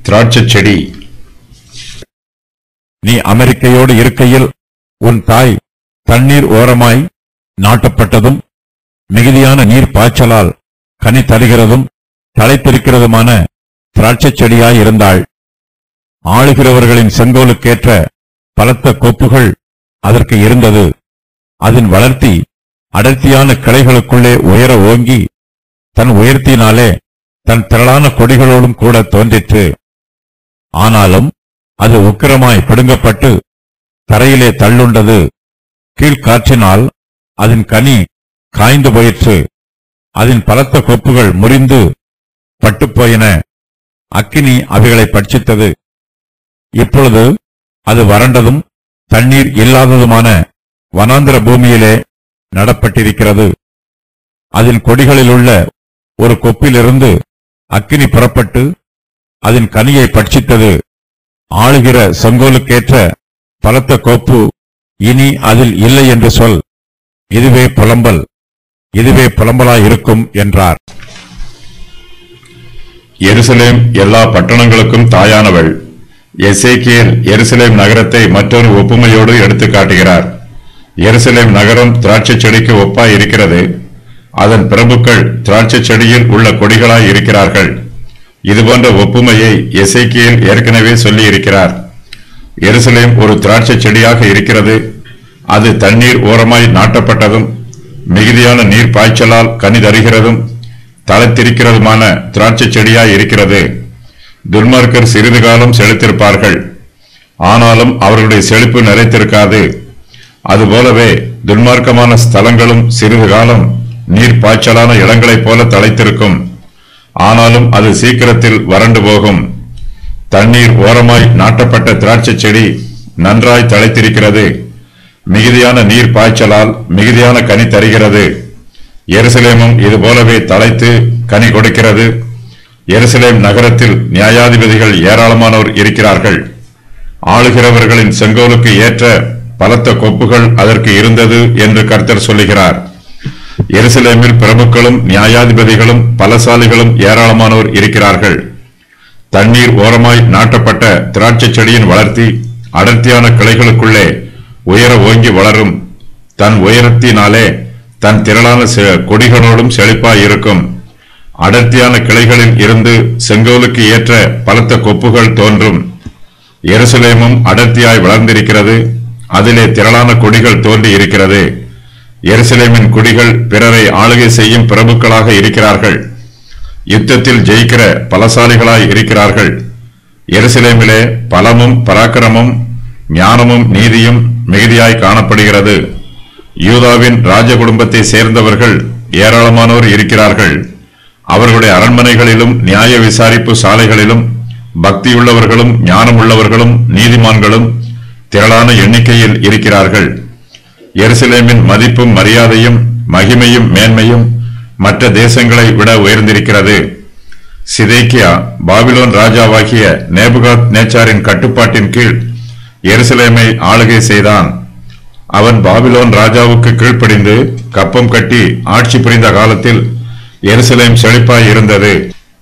திராட்சைச் செடி நீ அமெரிக்கையோடு இருக்கையில் உன் தாய் தண்ணீர் ஓரமாய் நாட்டப்பட்டதும் மிகுதியான நீர் பாய்ச்சலால் கனி தருகிறதும் தழைத்திருக்கிறதுமான திராட்சைச் செடியாய் இருந்தாள் ஆளுகிறவர்களின் செங்கோலுக்கேற்ற பலத்த கொப்புகள் அதற்கு இருந்தது அதன் வளர்த்தி அடர்த்தியான கிளைகளுக்குள்ளே உயர ஓங்கி தன் உயர்த்தினாலே தன் திரளான கொடிகளோடும் கூட தோன்றிற்று ஆனாலும் அது உக்கிரமாய் பிடுங்கப்பட்டு தரையிலே தள்ளுண்டது கீழ்காற்றினால் அதன் கனி காய்ந்து போயிற்று அதன் பலத்த கொப்புகள் முறிந்து பட்டுப்போயின அக்கினி அவைகளை பட்சித்தது இப்பொழுது அது வறண்டதும் தண்ணீர் இல்லாததுமான வனாந்திர பூமியிலே நடப்பட்டிருக்கிறது அதன் கொடிகளிலுள்ள ஒரு கொப்பிலிருந்து அக்கினி புறப்பட்டு அதன் கனியை பட்சித்தது ஆளுகிற செங்கோலுக்கேற்ற பலத்த கோப்பு இனி அதில் இல்லை என்று சொல் இதுவே புலம்பல் இதுவே புலம்பலாயிருக்கும் என்றார் எருசலேம் எல்லா பட்டணங்களுக்கும் தாயானவள் எசேக்கியேல் எருசலேம் நகரத்தை மற்றொரு ஒப்புமையோடு எடுத்து காட்டுகிறார் எருசலேம் நகரம் திராட்சைச் செடிக்கு ஒப்பாய் இருக்கிறது அதன் பிரபுக்கள் திராட்சைச் செடியில் உள்ள கொடிகளாய் இருக்கிறார்கள் இதுபோன்ற ஒப்புமையை எசேக்கியேல் ஏற்கனவே சொல்லி இருக்கிறார் எருசலேம் ஒரு திராட்சைச் செடியாக இருக்கிறது அது தண்ணீர் ஓரமாய் நாட்டப்பட்டதும் மிகுதியான நீர் பாய்ச்சலால் கனி தருகிறதும் தளத்திருக்கிறதுமான திராட்சைச் செடியாய் இருக்கிறது துன்மார்க்கர் சிறிது காலம் செழித்திருப்பார்கள் ஆனாலும் அவர்களுடைய செழிப்பு நிலைத்திருக்காது அதுபோலவே துன்மார்க்கமான ஸ்தலங்களும் சிறிது காலம் நீர் பாய்ச்சலான இடங்களைப் போல தழைத்திருக்கும் ஆனாலும் அது சீக்கிரத்தில் வறண்டு போகும் தண்ணீர் ஓரமாய் நாட்டப்பட்ட திராட்சைச் செடி நன்றாய் தழைத்திருக்கிறது மிகுதியான நீர் பாய்ச்சலால் மிகுதியான கனி தருகிறது எருசலேமும் இது போலவே தழைத்து கனி கொடுக்கிறது எருசலேம் நகரத்தில் நியாயாதிபதிகள் ஏராளமானோர் இருக்கிறார்கள் ஆளுகிறவர்களின் செங்கோலுக்கு ஏற்ற பலத்த கொப்புகள் அதற்கு இருந்தது என்று கர்த்தர் சொல்லுகிறார் எருசலேமில் பிரபுக்களும் நியாயாதிபதிகளும் பலசாலிகளும் ஏராளமானோர் இருக்கிறார்கள் தண்ணீர் ஓரமாய் நாட்டப்பட்ட திராட்சைச் செடியின் வளர்த்தி அடர்த்தியான கிளைகளுக்குள்ளே உயர ஓங்கி வளரும் தன் உயரத்தினாலே தன் திரளான செ- கொடிகளோடும் செழிப்பாய் இருக்கும் அடர்த்தியான கிளைகளில் இருந்து செங்கோலுக்கு ஏற்ற பலத்த கொப்புகள் தோன்றும் எருசலேமும் அடர்த்தியாய் வளர்ந்திருக்கிறது அதிலே திரளான கொடிகள் தோன்றி இருக்கிறது எருசலேமின் குடிகள் பிறரை ஆளுகை செய்யும் பிரபுக்களாக இருக்கிறார்கள் யுத்தத்தில் ஜெயிக்கிற பலசாலிகளாய் இருக்கிறார்கள் எருசலேமிலே பலமும் பராக்கிரமும் ஞானமும் நீதியும் மிகுதியாய் காணப்படுகிறது யூதாவின் ராஜ குடும்பத்தை சேர்ந்தவர்கள் ஏராளமானோர் இருக்கிறார்கள் அவர்களுடைய அரண்மனைகளிலும் நியாய விசாரிப்பு சாலைகளிலும் பக்தியுள்ளவர்களும் ஞானமுள்ளவர்களும் நீதிமான்களும் திரளான எண்ணிக்கையில் இருக்கிறார்கள் எருசலேமின் மதிப்பும் மரியாதையும் மகிமையும் மேன்மையும் மற்ற தேசங்களை விட உயர்ந்திருக்கிறது சிதேக்கியா பாபிலோன் ராஜாவாகிய நேபுகாத் நேச்சாரின் கட்டுப்பாட்டின் கீழ் எருசலேமை ஆளுகை செய்தான் அவன் பாபிலோன் ராஜாவுக்கு கீழ்ப்படிந்து கப்பம் கட்டி ஆட்சி புரிந்த காலத்தில் எருசலேம் செழிப்பாய் இருந்தது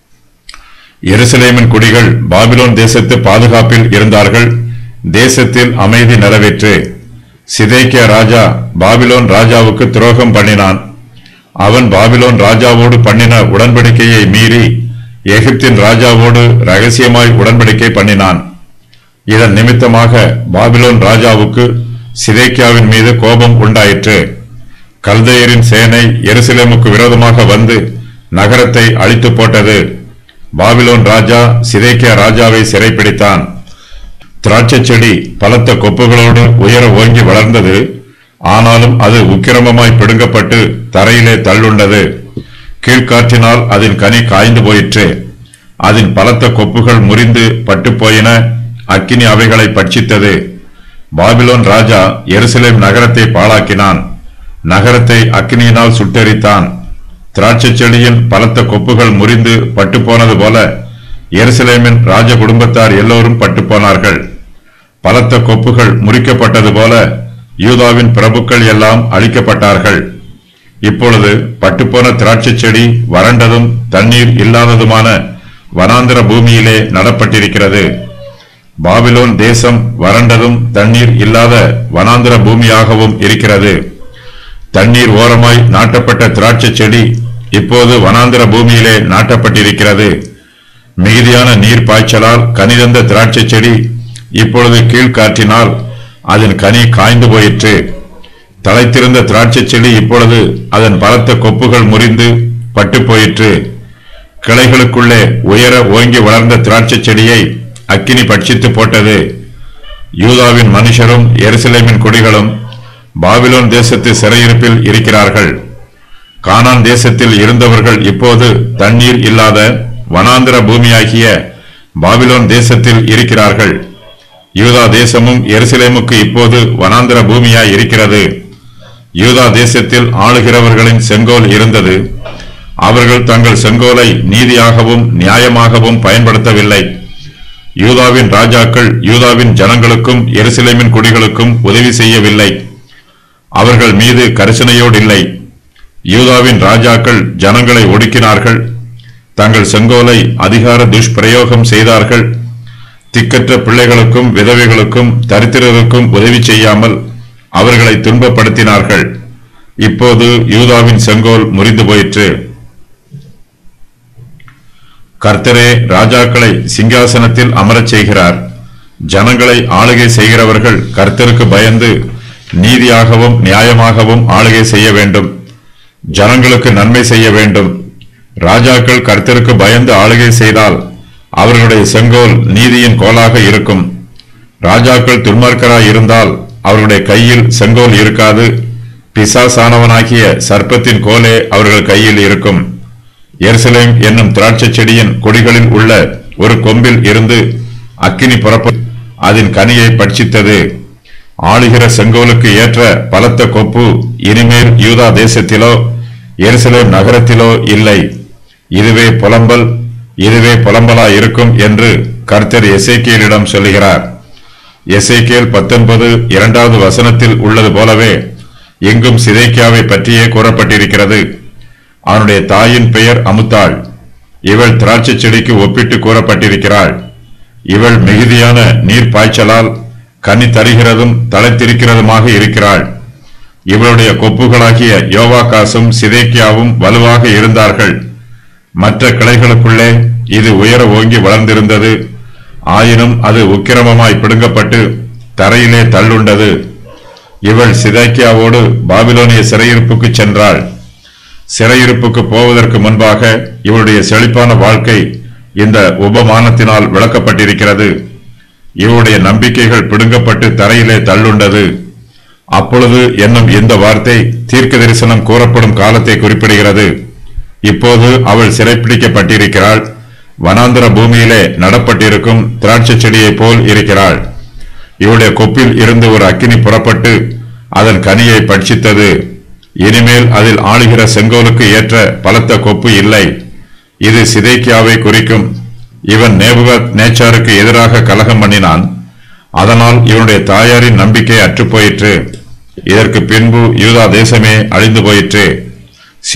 எருசலேமின் குடிகள் பாபிலோன் தேசத்து பாதுகாப்பில் இருந்தார்கள் தேசத்தில் அமைதி நிலவிற்று சிதேக்கியா ராஜா பாபிலோன் ராஜாவுக்கு துரோகம் பண்ணினான் அவன் பாபிலோன் ராஜாவோடு பண்ணின உடன்படிக்கையை மீறி எகிப்தின் ராஜாவோடு ரகசியமாய் உடன்படிக்கை பண்ணினான் இதன் நிமித்தமாக பாபிலோன் ராஜாவுக்கு சிதேக்கியாவின் மீது கோபம் உண்டாயிற்று கல்தையரின் சேனை எருசலேமுக்கு விரோதமாக வந்து நகரத்தை அழித்து போட்டது பாபிலோன் ராஜா சிதேக்கியா ராஜாவை சிறைப்பிடித்தான் திராட்சைச் செடி பலத்த கொப்புகளோடு உயர ஓங்கி வளர்ந்தது ஆனாலும் அது உக்கிரமமாய் பிடுங்கப்பட்டு தரையிலே தள்ளுண்டது கீழ்காற்றினால் அதன் கனி காய்ந்து போயிற்று அதன் பலத்த கொப்புகள் முறிந்து பட்டுப் போயின அக்கினி அவைகளை பட்சித்தது பாபிலோன் ராஜா எருசலேம் நகரத்தை பாழாக்கினான் நகரத்தை அக்கினியினால் சுட்டெரித்தான் திராட்சைச் செடியின் பலத்த கொப்புகள் முறிந்து பட்டுப் போனது போல எருசலேமின் ராஜ குடும்பத்தார் எல்லோரும் பட்டுப் போனார்கள் பலத்த கொப்புகள் முறிக்கப்பட்டது போல யூதாவின் பிரபுக்கள் எல்லாம் அழிக்கப்பட்டார்கள் இப்பொழுது பட்டுப்போன திராட்சைச் செடி வறண்டதும் தண்ணீர் இல்லாததுமான வனாந்திர பூமியிலே நடப்பட்டிருக்கிறது பாபிலோன் தேசம் வறண்டதும் தண்ணீர் இல்லாத வனாந்திர பூமியாகவும் இருக்கிறது தண்ணீர் ஓரமாய் நாட்டப்பட்ட திராட்சை செடி இப்போது வனாந்திர பூமியிலே நாட்டப்பட்டிருக்கிறது மிகுதியான நீர் பாய்ச்சலால் கனிதந்த திராட்சை செடி இப்பொழுது கீழ்காற்றினால் அதன் கனி காய்ந்து போயிற்று தழைத்திருந்த திராட்சை செடி இப்பொழுது அதன் பலத்த கொப்புகள் முறிந்து பட்டு போயிற்று கிளைகளுக்குள்ளே உயர ஓங்கி வளர்ந்த திராட்சை செடியை அக்கினி பட்சித்து போட்டது யூதாவின் மனுஷரும் எருசலேமின் குடிகளும் பாபிலோன் தேசத்து சிறையிருப்பில் இருக்கிறார்கள் கானான் தேசத்தில் இருந்தவர்கள் இப்போது தண்ணீர் இல்லாத வனாந்திர பூமியாகிய பாபிலோன் தேசத்தில் இருக்கிறார்கள் யூதா தேசமும் எருசலேமுக்கு இப்போது வனாந்திர பூமியாய் இருக்கிறது யூதா தேசத்தில் ஆளுகிறவர்களின் செங்கோல் இருந்தது அவர்கள் தங்கள் செங்கோலை நீதியாகவும் நியாயமாகவும் பயன்படுத்தவில்லை யூதாவின் ராஜாக்கள் யூதாவின் ஜனங்களுக்கும் எருசலேமின் குடிகளுக்கும் உதவி செய்யவில்லை அவர்கள் மீது கரிசனையோடு இல்லை யூதாவின் ராஜாக்கள் ஜனங்களை ஒடுக்கினார்கள் தங்கள் செங்கோலை அதிகார துஷ்பிரயோகம் செய்தார்கள் திக்கற்ற பிள்ளைகளுக்கும் விதவைகளுக்கும் தரித்திரருக்கும் உதவி செய்யாமல் அவர்களை துன்பப்படுத்தினார்கள் இப்போது யூதாவின் செங்கோல் முறிந்து போயிற்று கர்த்தரே ராஜாக்களை சிங்காசனத்தில் அமரச் செய்கிறார் ஜனங்களை ஆளுகை செய்கிறவர்கள் கர்த்தருக்கு பயந்து நீதியாகவும் நியாயமாகவும் ஆளுகை செய்ய வேண்டும் ஜனங்களுக்கு நன்மை செய்ய வேண்டும் ராஜாக்கள் கர்த்தருக்கு பயந்து ஆளுகை செய்தால் அவர்களுடைய செங்கோல் நீதியின் கோலாக இருக்கும் ராஜாக்கள் துன்மார்க்கராய் இருந்தால் அவர்களுடைய கையில் செங்கோல் இருக்காது பிசாசானவனாகிய சர்ப்பத்தின் கோலே அவர்கள் கையில் இருக்கும் எருசலேம் என்னும் திராட்சை செடியின் கொடிகளில் உள்ள ஒரு கொம்பில் இருந்து அக்கினி புறப்ப அதன் கனியை பட்சித்தது ஆளுகிற செங்கோலுக்கு ஏற்ற பலத்த கொப்பு இனிமேல் யூதா தேசத்திலோ எருசலேம் நகரத்திலோ இல்லை இதுவே புலம்பல் இதுவே புலம்பலா இருக்கும் என்று கர்த்தர் எசேக்கியலிடம் சொல்லுகிறார் எசேக்கியேல் பத்தொன்பது இரண்டாவது வசனத்தில் உள்ளது போலவே எங்கும் சிதைக்கியாவை பற்றியே கூறப்பட்டிருக்கிறது அவனுடைய தாயின் பெயர் அமுத்தாள் இவள் திராட்சை செடிக்கு ஒப்பிட்டு கூறப்பட்டிருக்கிறாள் இவள் மிகுதியான நீர் பாய்ச்சலால் கனி தருகிறதும் தழைத்திருக்கிறதுமாக இருக்கிறாள் இவளுடைய கொப்புகளாகிய யோவாகாசும் சிதேக்கியாவும் வலுவாக இருந்தார்கள் மற்ற கிளைகளுக்குள்ளே இது உயர ஓங்கி வளர்ந்திருந்தது ஆயினும் அது உக்கிரமமாய் பிடுங்கப்பட்டு தரையிலே தள்ளுண்டது இவள் சிதைக்கியாவோடு பாபிலோனிய சிறையிருப்புக்கு சென்றாள் சிறையிருப்புக்கு போவதற்கு முன்பாக இவளுடைய செழிப்பான வாழ்க்கை இந்த உபமானத்தினால் விளக்கப்பட்டிருக்கிறது இவருடைய நம்பிக்கைகள் பிடுங்கப்பட்டு தரையிலே தள்ளுண்டது அப்பொழுது என்னும் இந்த வார்த்தை தீர்க்க தரிசனம் கூறப்படும் காலத்தை குறிப்பிடுகிறது இப்போது அவள் சிறைப்பிடிக்கப்பட்டிருக்கிறாள் வனாந்தர பூமியிலே நடப்பட்டிருக்கும் திராட்சை செடியைப் போல் இருக்கிறாள் இவளுடைய கொப்பில் இருந்து ஒரு அக்கினி புறப்பட்டு அதன் கனியை பட்சித்தது இனிமேல் அதில் ஆளுகிற செங்கோலுக்கு ஏற்ற பலத்த கொப்பு இல்லை இது சிதைக்கியாவை குறிக்கும் இவன் நேபுகாத் நேச்சாருக்கு எதிராக கலகம் பண்ணினான் அதனால் இவனுடைய தாயாரின் நம்பிக்கை அற்றுப்போயிற்று இதற்கு பின்பு யூதா தேசமே அழிந்து போயிற்று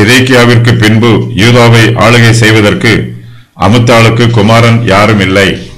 சிதைக்கியாவிற்கு பின்பு யூதாவை ஆளுகை செய்வதற்கு அமுத்தாளுக்கு குமாரன் யாரும் இல்லை